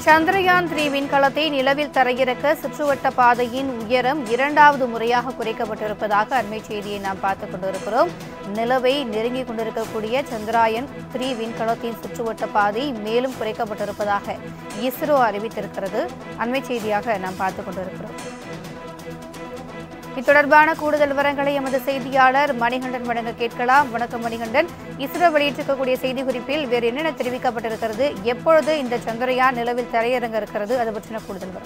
Chandrayaan three விண்கலத்தை நிலவில் தரையிறக்க சுற்றுவட்ட பாதையின் உயரம் இரண்டாவது முறையாக குறைக்கப்பட்டிருப்பதாக அண்மை செய்தியை நாம் பார்த்துக் கொண்டிருக்கிறோம் நிலவை நெருங்கிக் கொண்டிருக்கக்கூடிய சந்திராயன் த்ரீ விண்கலத்தின் சுற்றுவட்ட பாதை மேலும் குறைக்கப்பட்டிருப்பதாக இஸ்ரோ அறிவித்திருக்கிறது அண்மை செய்தியாக நாம் பார்த்துக் கொண்டிருக்கிறோம் இத்தொடர்பான கூடுதல் விவரங்களை எமது செய்தியாளர் மணிகண்டன் வழங்க கேட்கலாம் வணக்கம் மணிகண்டன் இஸ்ரோ வெளியிட்டிருக்கக்கூடிய செய்தி குறிப்பில் வேறு என்னென்ன தெரிவிக்கப்பட்டிருக்கிறது எப்பொழுது இந்த சந்திரயான் நிலவில் தரையிறங்க இருக்கிறது அது பற்றின கூடுதல் விவரம்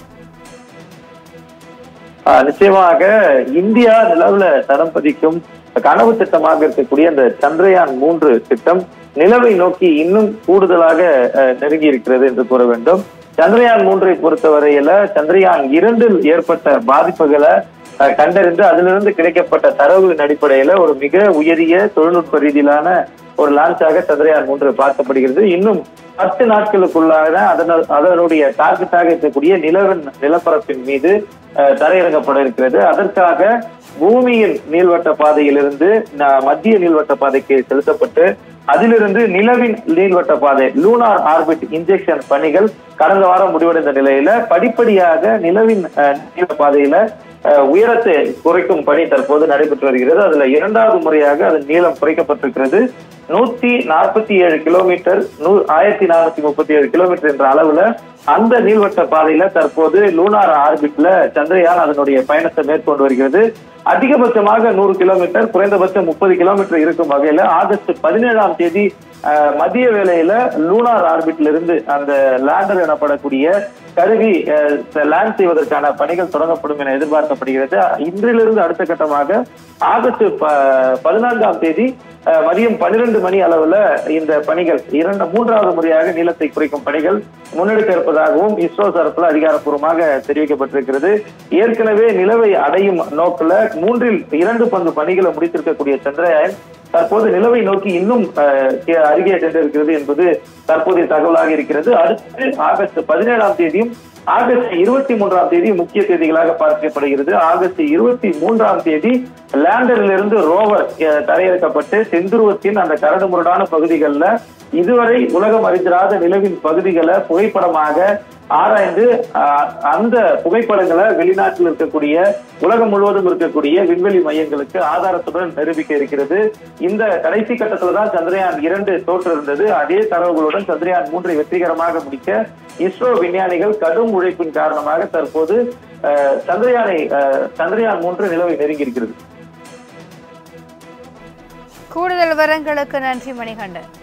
ஆஹ் நிச்சயமாக இந்தியா நிலவுல தடம் பதிக்கும் கனவு திட்டமாக இருக்கக்கூடிய அந்த சந்திரயான் மூன்று திட்டம் நிலவை நோக்கி இன்னும் கூடுதலாக அஹ், நெருங்கி இருக்கிறது என்று கூற வேண்டும் சந்திரயான் மூன்றை பொறுத்தவரையில சந்திரயான் இரண்டில் ஏற்பட்ட பாதிப்புகளை அஹ், கண்டறிந்து அதிலிருந்து கிடைக்கப்பட்ட தரவின் அடிப்படையில ஒரு மிக உயரிய தொழில்நுட்ப ரீதியிலான ஒரு லான்ச்சாக சந்திரயான் மூன்று பார்க்கப்படுகிறது இன்னும் பத்து நாட்களுக்குள்ளாக அதன அதனுடைய டார்கெட்டாக இருக்கக்கூடிய நிலவின் நிலப்பரப்பின் மீது அஹ், தரையிறங்கப்பட இருக்கிறது அதற்காக பூமியின் நீள்வட்ட பாதையிலிருந்து ந- மத்திய நீள்வட்ட பாதைக்கு செலுத்தப்பட்டு அதிலிருந்து நிலவின் நீள்வட்ட பாதை லூனார் ஆர்பிட் இன்ஜெக்ஷன் பணிகள் கடந்த வாரம் முடிவடைந்த நிலையில படிப்படியாக நிலவின் அஹ், நீள பாதையில அஹ், உயரத்தை குறைக்கும் பணி தற்போது நடைபெற்று வருகிறது அதுல இரண்டாவது முறையாக அதன் நீளம் குறைக்கப்பட்டிருக்கிறது நூத்தி நாற்பத்தி ஏழு கிலோமீட்டர் நூ ஆயிரத்தி நானூத்தி முப்பத்தி ஏழு கிலோமீட்டர் என்ற அளவுல அந்த நீள்வட்ட பாதையில தற்போது லூனார் ஆர்பிட்ல சந்திரயான் அதனுடைய பயணத்தை மேற்கொண்டு வருகிறது அதிகபட்சமாக நூறு கிலோமீட்டர் குறைந்தபட்சம் முப்பது கிலோமீட்டர் இருக்கும் வகையில ஆகஸ்ட் பதினேழாம் தேதி அஹ், மதிய வேளையில லூனார் ஆர்பிட்ல இருந்து அந்த லேண்டர் எனப்படக்கூடிய கருவி லேண்ட் செய்வதற்கான பணிகள் தொடங்கப்படும் என எதிர்பார்க்கப்படுகிறது இன்றிலிருந்து அடுத்த கட்டமாக ஆகஸ்ட் ப- பதினான்காம் தேதி அஹ், மதியம் பன்னிரண்டு மணி அளவுல இந்த பணிகள் இரண்டு மூன்றாவது முறையாக நீளத்தை குறைக்கும் பணிகள் முன்னெடுக்க இருப்பதாகவும் இஸ்ரோ தரப்புல அதிகாரப்பூர்வமாக தெரிவிக்கப்பட்டிருக்கிறது ஏற்கனவே நிலவை அடையும் நோக்கில மூன்றில் இரண்டு பங்கு பணிகளை முடித்திருக்கக்கூடிய சந்திரயான் தற்போது நிலவை நோக்கி இன்னும் அஹ், கே- அருகே சென்றிருக்கிறது என்பது தற்போதைய தகவலாக இருக்கிறது அடுத்து ஆகஸ்ட் பதினேழாம் தேதியும் ஆகஸ்ட் இருபத்தி மூன்றாம் தேதி முக்கிய தேதிகளாக பார்க்கப்படுகிறது ஆகஸ்ட் இருபத்தி மூன்றாம் தேதி லேண்டரிலிருந்து ரோவர் அஹ், தரையிறக்கப்பட்டு செந்துருவத்தின் அந்த கரடுமுரடான பகுதிகளில் இதுவரை உலகம் அறிந்திராத நிலவின் பகுதிகளை புகைப்படமாக ஆராய்ந்து அஹ், அந்த புகைப்படங்களை வெளிநாட்டில் இருக்கக்கூடிய உலகம் முழுவதும் இருக்கக்கூடிய விண்வெளி மையங்களுக்கு ஆதாரத்துடன் நிரூபிக்க இருக்கிறது இந்த கடைசி கட்டத்துல தான் சந்திரயான் இரண்டு தோற்று இருந்தது அதே தரவுகளுடன் சந்திரயான் மூன்றை வெற்றிகரமாக முடிக்க இஸ்ரோ விஞ்ஞானிகள் கடும் உழைப்பின் காரணமாக தற்போது அஹ், சந்திரயானை அஹ், சந்திரயான் மூன்று நிலவை நெருங்கி இருக்கிறது கூடுதல் விவரங்களுக்கு நன்றி மணிகண்டன்